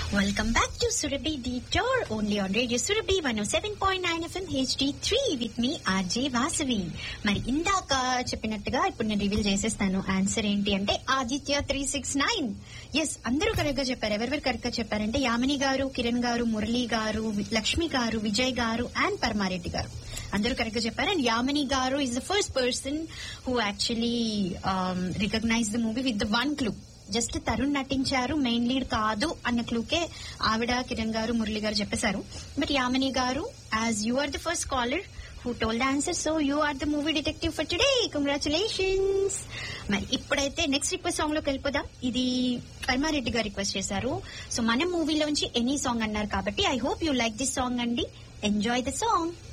Welcome back to Surabhi Detour, only on Radio Surabhi 107.9 FM HD3 with me, RJ Vasavi. మరి ఇందాక చెప్పినట్టుగా ఇప్పుడు నేను రివీల్ చేసేస్తాను ఆన్సర్ ఏంటి అంటే Aditya three six nine yes అందరూ కరెక్ట్ గా చెప్పారు ఎవరెవరు కరెక్ట్ గా చెప్పారంటే యామిని గారు కిరణ్ గారు మురళి గారు వి- లక్ష్మి గారు విజయ్ గారు అండ్ పరమారెడ్డి గారు అందరూ కరెక్ట్ గా చెప్పారు and Yamini garu is the first person who actually recognise the movie with the one clue just Tarun నటించారు మెయిన్ లీడ్ కాదు అన్న క్లూకే ఆవిడ కిరణ్ గారు మురళి గారు చెప్పేశారు but Yamini garu as you are the first caller who told the answer so you are the movie detective for today congratulations మరి ఇప్పుడైతే next request song లోకి వెళ్ళిపోదాం ఇది పరమారెడ్డి గారు రిక్వెస్ట్ చేశారు సో మన మూవీలోంచి ఎనీ సాంగ్ అన్నారు కాబట్టి I hope you like this song అండి ఎంజాయ్ ద సాంగ్